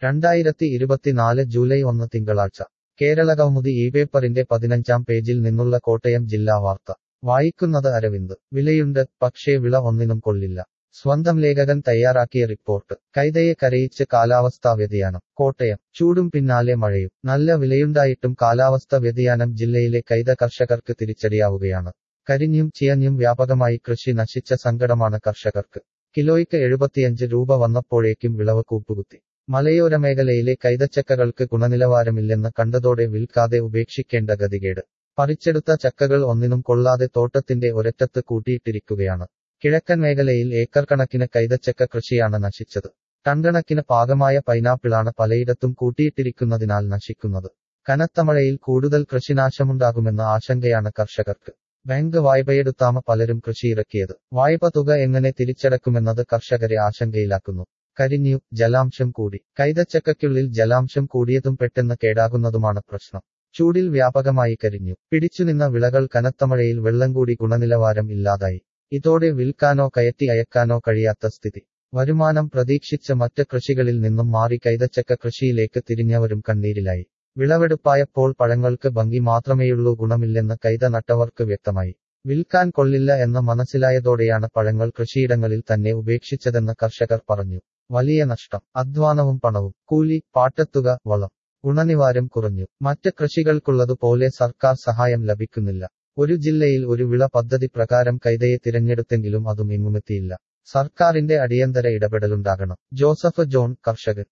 രണ്ടായിരത്തി ഇരുപത്തിനാല് ജൂലൈ ഒന്ന് തിങ്കളാഴ്ച കേരളകൗമുദി ഈ പേപ്പറിന്റെ പതിനഞ്ചാം പേജിൽ നിന്നുള്ള കോട്ടയം ജില്ലാ വാർത്ത വായിക്കുന്നത് അരവിന്ദ് വിലയുണ്ട് പക്ഷേ വിള ഒന്നിനും കൊള്ളില്ല സ്വന്തം ലേഖകൻ തയ്യാറാക്കിയ റിപ്പോർട്ട് കൈതയെ കരയിച്ച് കാലാവസ്ഥാ വ്യതിയാനം കോട്ടയം ചൂടും പിന്നാലെ മഴയും നല്ല വിലയുണ്ടായിട്ടും കാലാവസ്ഥ വ്യതിയാനം ജില്ലയിലെ കൈത കർഷകർക്ക് തിരിച്ചടിയാവുകയാണ് കരിഞ്ഞും ചിയഞ്ഞും വ്യാപകമായി കൃഷി നശിച്ച സങ്കടമാണ് കർഷകർക്ക് കിലോയ്ക്ക് എഴുപത്തിയഞ്ച് രൂപ വന്നപ്പോഴേക്കും വിളവ് കൂപ്പുകുത്തി മലയോര മേഖലയിലെ കൈതച്ചക്കകൾക്ക് ഗുണനിലവാരമില്ലെന്ന് കണ്ടതോടെ വിൽക്കാതെ ഉപേക്ഷിക്കേണ്ട ഗതികേട് പറിച്ചെടുത്ത ചക്കകൾ ഒന്നിനും കൊള്ളാതെ തോട്ടത്തിന്റെ ഒരറ്റത്ത് കൂട്ടിയിട്ടിരിക്കുകയാണ് കിഴക്കൻ മേഖലയിൽ ഏക്കർ കണക്കിന് കൈതച്ചക്ക കൃഷിയാണ് നശിച്ചത് ടൺകണക്കിന് പാകമായ പൈനാപ്പിളാണ് പലയിടത്തും കൂട്ടിയിട്ടിരിക്കുന്നതിനാൽ നശിക്കുന്നത് കനത്ത മഴയിൽ കൂടുതൽ കൃഷിനാശമുണ്ടാകുമെന്ന ആശങ്കയാണ് കർഷകർക്ക് ബാങ്ക് വായ്പയെടുത്താമ പലരും കൃഷിയിറക്കിയത് വായ്പ തുക എങ്ങനെ തിരിച്ചടക്കുമെന്നത് കർഷകരെ ആശങ്കയിലാക്കുന്നു കരിഞ്ഞു ജലാംശം കൂടി കൈതച്ചക്കയ്ക്കുള്ളിൽ ജലാംശം കൂടിയതും പെട്ടെന്ന് കേടാകുന്നതുമാണ് പ്രശ്നം ചൂടിൽ വ്യാപകമായി കരിഞ്ഞു പിടിച്ചുനിന്ന വിളകൾ കനത്ത മഴയിൽ വെള്ളം കൂടി ഗുണനിലവാരം ഇല്ലാതായി ഇതോടെ വിൽക്കാനോ കയറ്റി അയക്കാനോ കഴിയാത്ത സ്ഥിതി വരുമാനം പ്രതീക്ഷിച്ച മറ്റ് കൃഷികളിൽ നിന്നും മാറി കൈതച്ചക്ക കൃഷിയിലേക്ക് തിരിഞ്ഞവരും കണ്ണീരിലായി വിളവെടുപ്പായപ്പോൾ പഴങ്ങൾക്ക് ഭംഗി മാത്രമേയുള്ളൂ ഗുണമില്ലെന്ന് കൈത നട്ടവർക്ക് വ്യക്തമായി വിൽക്കാൻ കൊള്ളില്ല എന്ന് മനസ്സിലായതോടെയാണ് പഴങ്ങൾ കൃഷിയിടങ്ങളിൽ തന്നെ ഉപേക്ഷിച്ചതെന്ന് കർഷകർ പറഞ്ഞു വലിയ നഷ്ടം അധ്വാനവും പണവും കൂലി പാട്ടത്തുക വളം ഗുണനിവാരം കുറഞ്ഞു മറ്റ് കൃഷികൾക്കുള്ളതുപോലെ സർക്കാർ സഹായം ലഭിക്കുന്നില്ല ഒരു ജില്ലയിൽ ഒരു വിള പദ്ധതി പ്രകാരം കൈതയെ തിരഞ്ഞെടുത്തെങ്കിലും അതും എങ്ങുമെത്തിയില്ല സർക്കാരിന്റെ അടിയന്തര ഇടപെടലുണ്ടാകണം ജോസഫ് ജോൺ കർഷകൻ